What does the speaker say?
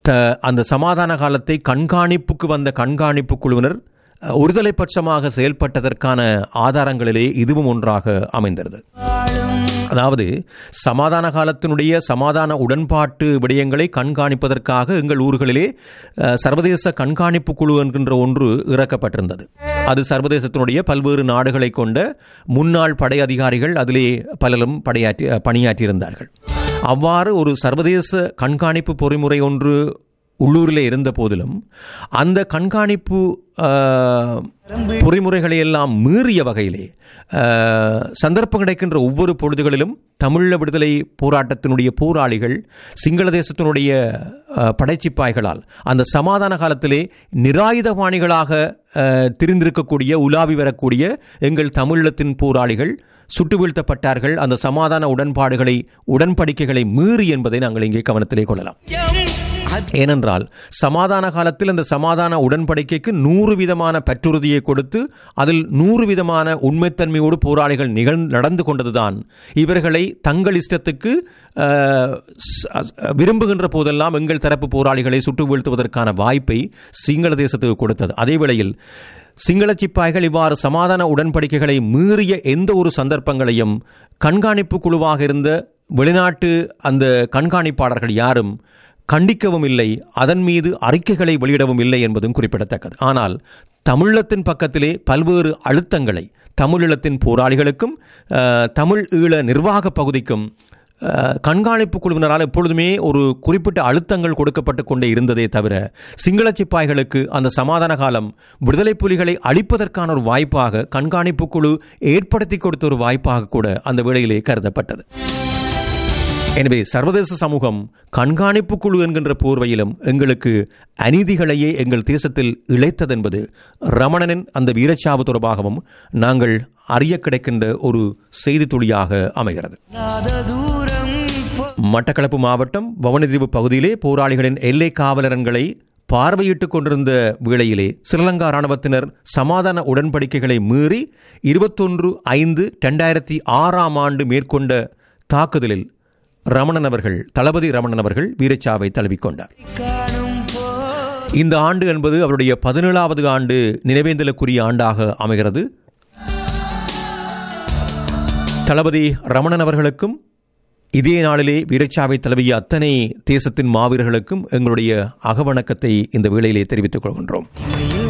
த அந்த சமாதான காலத்தை கண்காணிப்புக்கு வந்த கண்காணிப்பு குழுவினர் அஹ், ஒருதலைப்பட்சமாக செயல்பட்டதற்கான ஆதாரங்களிலே இதுவும் ஒன்றாக அமைந்தது அதாவது சமாதான காலத்தினுடைய சமாதான உடன்பாட்டு விடயங்களை கண்காணிப்பதற்காக எங்கள் ஊர்களிலே அஹ், சர்வதேச கண்காணிப்பு குழு என்கின்ற ஒன்று இறக்கப்பட்டிருந்தது அது சர்வதேசத்தினுடைய பல்வேறு நாடுகளை கொண்ட முன்னாள் படை அதிகாரிகள் அதிலே பலரும் படையாற்றி அஹ், பணியாற்றியிருந்தார்கள் அவ்வாறு ஒரு சர்வதேச கண்காணிப்பு பொறிமுறை ஒன்று உள்ளூரில் இருந்த போதிலும் அந்த கண்காணிப்பு ஆஹ், பொறிமுறைகளை எல்லாம் மீறிய வகையிலே ஆஹ், சந்தர்ப்பம் கிடைக்கின்ற ஒவ்வொரு பொழுதுகளிலும் தமிழ விடுதலை போராட்டத்தினுடைய போராளிகள் சிங்கள தேசத்தினுடைய ஆஹ், படைச்சிப்பாய்களால் அந்த சமாதான காலத்திலே நிராயுதபாணிகளாக ஆஹ், திரிந்திருக்கக்கூடிய உலாவி வரக்கூடிய எங்கள் தமிழீழத்தின் போராளிகள் சுட்டு வீழ்த்தப்பட்டார்கள் அந்த சமாதான உடன்பாடுகளை உடன்படிக்கைகளை மீறி என்பதை நாங்கள் இங்கே கவனத்திலே கொள்ளலாம் ஏனென்றால் சமாதான காலத்தில் அந்த சமாதான உடன்படிக்கைக்கு நூறு விதமான பற்றுறுதியை கொடுத்து அதில் நூறு விதமான உண்மைத்தன்மையோடு போராளிகள் நிகழ் நடந்து கொண்டதுதான் இவர்களை தங்கள் இஷ்டத்துக்கு அஹ், ச- விரும்புகின்ற போதெல்லாம் எங்கள் தரப்பு போராளிகளை சுட்டு வீழ்த்துவதற்கான வாய்ப்பை சிங்கள தேசத்துக்கு கொடுத்தது அதே வேளையில் சிங்கள சிப்பாய்கள் இவ்வாறு சமாதான உடன்படிக்கைகளை மீறிய எந்த ஒரு சந்தர்ப்பங்களையும் கண்காணிப்பு குழுவாக இருந்த வெளிநாட்டு அந்த கண்காணிப்பாளர்கள் யாரும் கண்டிக்கவும் இல்லை அதன் மீது அறிக்கைகளை வெளியிடவும் இல்லை என்பதும் குறிப்பிடத்தக்கது ஆனால் தமிழத்தின் பக்கத்திலே பல்வேறு அழுத்தங்களை தமிழீழத்தின் போராளிகளுக்கும் அஹ், தமிழ் ஈழ நிர்வாக பகுதிக்கும் அஹ், கண்காணிப்பு குழுவினரால் எப்பொழுதுமே ஒரு குறிப்பிட்ட அழுத்தங்கள் கொடுக்கப்பட்டு கொண்டே இருந்ததே தவிர சிங்கள சிப்பாய்களுக்கு அந்த சமாதான காலம் விடுதலை புலிகளை அழிப்பதற்கான ஒரு வாய்ப்பாக கண்காணிப்பு குழு ஏற்படுத்தி கொடுத்த ஒரு வாய்ப்பாக கூட அந்த வேளையிலே கருதப்பட்டது எனவே சர்வதேச சமூகம் கண்காணிப்பு குழு என்கின்ற போர்வையிலும் எங்களுக்கு அநீதிகளையே எங்கள் தேசத்தில் இழைத்ததென்பது ரமணனின் அந்த வீரச்சாவு தொடர்பாகவும் நாங்கள் அறிய கிடைக்கின்ற ஒரு செய்தி துளியாக அமைகிறது மட்டக்களப்பு மாவட்டம் பவனதீவு பகுதியிலே போராளிகளின் எல்லை காவலரன்களை பார்வையிட்டுக் கொண்டிருந்த வேளையிலே ஸ்ரீலங்கா ராணுவத்தினர் சமாதான உடன்படிக்கைகளை மீறி இருபத்தொன்று ஐந்து ரெண்டாயிரத்தி ஆறாம் ஆண்டு மேற்கொண்ட தாக்குதலில் ரமணன் அவர்கள் தளபதி ரமணன் அவர்கள் வீரச்சாவை தழுவிக்கொண்டார் இந்த ஆண்டு என்பது அவருடைய பதினேழாவது ஆண்டு நினைவேந்தலுக்குரிய ஆண்டாக அமைகிறது தளபதி ரமணன் அவர்களுக்கும் இதே நாளிலே வீரச்சாவை தழுவிய அத்தனை தேசத்தின் மாவீரர்களுக்கும் எங்களுடைய அகவணக்கத்தை இந்த வேளையிலே தெரிவித்துக் கொள்கின்றோம்